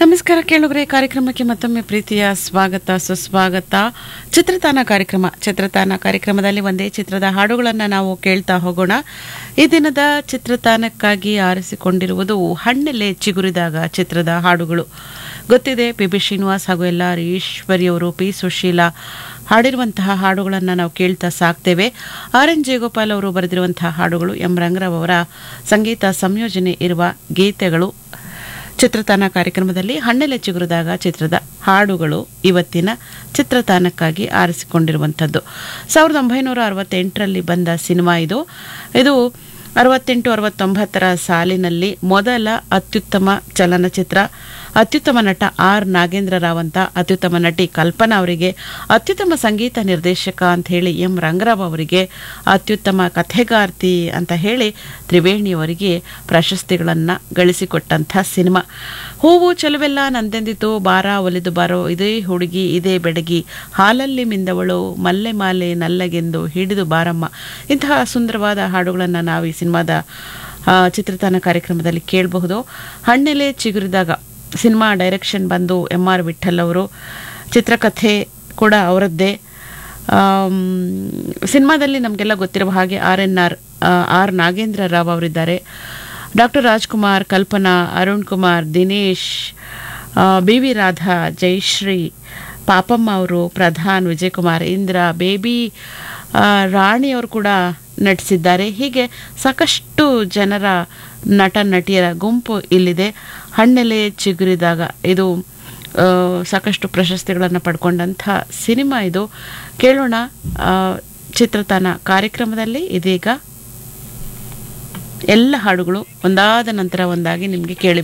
ನಮಸ್ಕಾರ ಕೇಳುಗರೆ ಕಾರ್ಯಕ್ರಮಕ್ಕೆ ಮತ್ತೊಮ್ಮೆ ಪ್ರೀತಿಯ ಸ್ವಾಗತ ಸುಸ್ವಾಗತ ಚಿತ್ರತಾನ ಕಾರ್ಯಕ್ರಮ ಚಿತ್ರತಾನ ಕಾರ್ಯಕ್ರಮದಲ್ಲಿ ಒಂದೇ ಚಿತ್ರದ ಹಾಡುಗಳನ್ನು ನಾವು ಕೇಳ್ತಾ ಹೋಗೋಣ ಈ ದಿನದ ಚಿತ್ರತಾನಕ್ಕಾಗಿ ಆರಿಸಿಕೊಂಡಿರುವುದು ಹಣ್ಣೆಲೆ ಚಿಗುರಿದಾಗ ಚಿತ್ರದ ಹಾಡುಗಳು ಗೊತ್ತಿದೆ ಪಿ ಬಿ ಶ್ರೀನಿವಾಸ್ ಹಾಗೂ ಎಲ್ಲ ಈಶ್ವರಿಯವರು ಪಿ ಸುಶೀಲಾ ಹಾಡಿರುವಂತಹ ಹಾಡುಗಳನ್ನು ನಾವು ಕೇಳ್ತಾ ಸಾಕ್ತೇವೆ ಆರ್ ಎನ್ ಜಯಗೋಪಾಲ್ ಅವರು ಬರೆದಿರುವಂತಹ ಹಾಡುಗಳು ಎಂ ರಂಗರಾವ್ ಅವರ ಸಂಗೀತ ಸಂಯೋಜನೆ ಇರುವ ಗೀತೆಗಳು ಚಿತ್ರತಾನ ಕಾರ್ಯಕ್ರಮದಲ್ಲಿ ಹಣ್ಣೆಲೆ ಚಿಗುರಿದಾಗ ಚಿತ್ರದ ಹಾಡುಗಳು ಇವತ್ತಿನ ಚಿತ್ರತಾನಕ್ಕಾಗಿ ಆರಿಸಿಕೊಂಡಿರುವಂಥದ್ದು ಸಾವಿರದ ಒಂಬೈನೂರ ಅರವತ್ತೆಂಟರಲ್ಲಿ ಬಂದ ಸಿನಿಮಾ ಇದು ಇದು ಅರವತ್ತೆಂಟು ಅರವತ್ತೊಂಬತ್ತರ ಸಾಲಿನಲ್ಲಿ ಮೊದಲ ಅತ್ಯುತ್ತಮ ಚಲನಚಿತ್ರ ಅತ್ಯುತ್ತಮ ನಟ ಆರ್ ನಾಗೇಂದ್ರ ರಾವ್ ಅಂತ ಅತ್ಯುತ್ತಮ ನಟಿ ಕಲ್ಪನಾ ಅವರಿಗೆ ಅತ್ಯುತ್ತಮ ಸಂಗೀತ ನಿರ್ದೇಶಕ ಅಂತ ಹೇಳಿ ಎಂ ರಂಗರಾವ್ ಅವರಿಗೆ ಅತ್ಯುತ್ತಮ ಕಥೆಗಾರ್ತಿ ಅಂತ ಹೇಳಿ ತ್ರಿವೇಣಿಯವರಿಗೆ ಪ್ರಶಸ್ತಿಗಳನ್ನು ಗಳಿಸಿಕೊಟ್ಟಂಥ ಸಿನಿಮಾ ಹೂವು ಚೆಲುವೆಲ್ಲ ನಂದೆಂದಿತು ಬಾರ ಒಲಿದು ಬಾರೋ ಇದೇ ಹುಡುಗಿ ಇದೇ ಬೆಡಗಿ ಹಾಲಲ್ಲಿ ಮಿಂದವಳು ಮಲ್ಲೆ ಮಾಲೆ ನಲ್ಲಗೆಂದು ಹಿಡಿದು ಬಾರಮ್ಮ ಇಂತಹ ಸುಂದರವಾದ ಹಾಡುಗಳನ್ನು ನಾವು ಈ ಸಿನಿಮಾದ ಆ, ಚಿತ್ರತಾನ ಕಾರ್ಯಕ್ರಮದಲ್ಲಿ ಕೇಳಬಹುದು ಹಣ್ಣೆಲೆ ಚಿಗುರಿದಾಗ ಸಿನಿಮಾ ಡೈರೆಕ್ಷನ್ ಬಂದು ಎಂ ಆರ್ ವಿಠಲ್ ಅವರು ಚಿತ್ರಕಥೆ ಕೂಡ ಅವರದ್ದೇ ಆಮ್, ಸಿನಿಮಾದಲ್ಲಿ ನಮಗೆಲ್ಲ ಗೊತ್ತಿರುವ ಹಾಗೆ R N R R Nagendra Rao ಅವರಿದ್ದಾರೆ doctor Rajkumar Kalpana Arun Kumar Dinesh B V Radha Jayashree Papamma ಅವರು ಪ್ರಧಾನ್ ವಿಜಯಕುಮಾರ್ ಇಂದ್ರ ಬೇಬಿ ಆ, ರಾಣಿಯವರು ಕೂಡ ನಟಿಸಿದ್ದಾರೆ ಹೀಗೆ ಸಾಕಷ್ಟು ಜನರ ನಟ ನಟಿಯರ ಗುಂಪು ಇಲ್ಲಿದೆ ಹಣ್ಣೆಲೆ ಚಿಗುರಿದಾಗ ಇದು ಆ, ಸಾಕಷ್ಟು ಪ್ರಶಸ್ತಿಗಳನ್ನು ಪಡ್ಕೊಂಡಂಥ ಸಿನಿಮಾ ಇದು ಕೇಳೋಣ ಆ, ಚಿತ್ರತಾನ ಕಾರ್ಯಕ್ರಮದಲ್ಲಿ ಇದೀಗ ಎಲ್ಲ ಹಾಡುಗಳು ಒಂದಾದ ನಂತರ ಒಂದಾಗಿ ನಿಮಗೆ ಕೇಳಿ